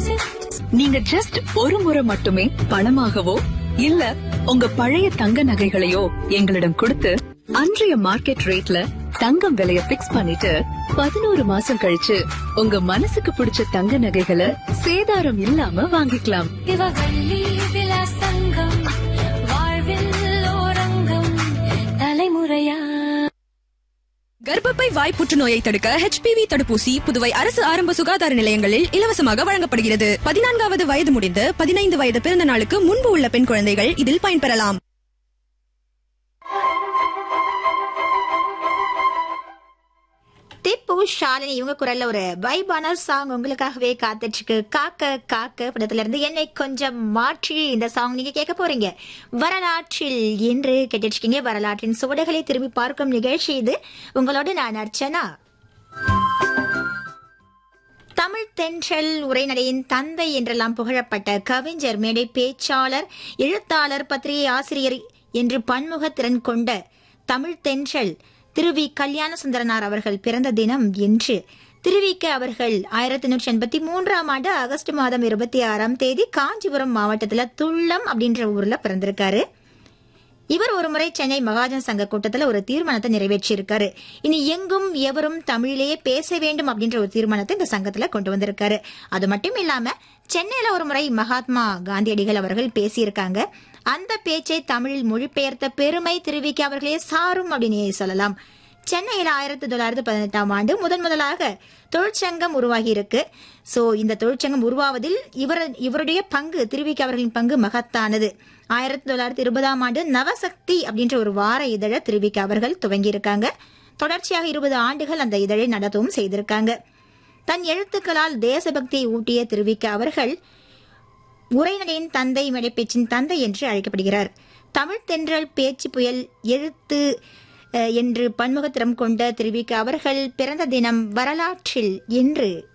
நீங்க ஜஸ்ட் ஒரு முறை மட்டுமே பணமாகவோ இல்ல உங்க பழைய தங்க நகைகளையோ எங்களிடம் கொடுத்து அன்றைய மார்க்கெட் ரேட்ல தங்கம் விலைய பிக்ஸ் பண்ணிட்டு பதினோரு மாசம் கழிச்சு உங்க மனசுக்கு பிடிச்ச தங்க நகைகளை சேதாரம் இல்லாம வாங்கிக்கலாம் சிவகல்லி விலாஸ் தங்கம் வாழ்வில் ஓரங்கம் தலைமுறையா கர்ப்பப்பை வாய் புற்றுநோயை தடுக்க ஹெச்பிவி தடுப்பூசி புதுவை அரசு ஆரம்ப சுகாதார நிலையங்களில் இலவசமாக வழங்கப்படுகிறது பதினான்காவது வயது முடிந்து பதினைந்து வயது பிறந்த நாளுக்கு முன்பு உள்ள பெண் குழந்தைகள் இதில் பயன்பெறலாம் திப்பு ஷாலினி இவங்க குரல்ல ஒரு வைபான சாங் உங்களுக்காகவே காத்துட்டு இருக்கு காக்க காக்க படத்துல இருந்து என்னை கொஞ்சம் மாற்றி இந்த சாங் நீங்க கேட்க போறீங்க வரலாற்றில் என்று கேட்டுட்டு இருக்கீங்க வரலாற்றின் சுவடுகளை திரும்பி பார்க்கும் நிகழ்ச்சி இது உங்களோட நான் அர்ச்சனா தமிழ் தென்றல் உரைநடையின் தந்தை என்றெல்லாம் புகழப்பட்ட கவிஞர் மேடை பேச்சாளர் எழுத்தாளர் பத்திரிகை ஆசிரியர் என்று பன்முக திறன் கொண்ட தமிழ் தென்றல் திருவி கல்யாண சுந்தரனார் அவர்கள் பிறந்த தினம் என்று திருவிக்க அவர்கள் ஆயிரத்தி நூற்றி எண்பத்தி மூன்றாம் ஆண்டு ஆகஸ்ட் மாதம் இருபத்தி ஆறாம் தேதி காஞ்சிபுரம் மாவட்டத்துல துள்ளம் அப்படின்ற ஊர்ல பிறந்திருக்காரு இவர் ஒருமுறை சென்னை மகாஜன் சங்க கூட்டத்துல ஒரு தீர்மானத்தை நிறைவேற்றியிருக்காரு இனி எங்கும் எவரும் தமிழிலேயே பேச வேண்டும் அப்படின்ற ஒரு தீர்மானத்தை இந்த சங்கத்துல கொண்டு வந்திருக்காரு அது மட்டும் இல்லாம சென்னையில ஒரு முறை மகாத்மா காந்தியடிகள் அவர்கள் பேசியிருக்காங்க அந்த பேச்சை தமிழில் மொழிபெயர்த்த பெருமை திருவிக்க அவர்களே சாரும் அப்படின்னு சொல்லலாம் சென்னையில் ஆயிரத்தி தொள்ளாயிரத்தி பதினெட்டாம் ஆண்டு முதன் முதலாக தொழிற்சங்கம் உருவாகி இருக்கு சோ இந்த தொழிற்சங்கம் உருவாவதில் இவர் இவருடைய பங்கு திருவிக்க அவர்களின் பங்கு மகத்தானது ஆயிரத்தி தொள்ளாயிரத்தி இருபதாம் ஆண்டு நவசக்தி அப்படின்ற ஒரு வார இதழ திருவிக்க அவர்கள் துவங்கி இருக்காங்க தொடர்ச்சியாக இருபது ஆண்டுகள் அந்த இதழை நடத்தவும் செய்திருக்காங்க தன் எழுத்துக்களால் தேசபக்தியை ஊட்டிய திருவிக்க அவர்கள் உரைநடையின் தந்தை மழைப்பேச்சின் தந்தை என்று அழைக்கப்படுகிறார் தமிழ் தென்றல் பேச்சு புயல் எழுத்து அஹ், என்று பன்முகத்திறம் கொண்ட திருவிக்க அவர்கள் பிறந்த தினம் வரலாற்றில் இன்று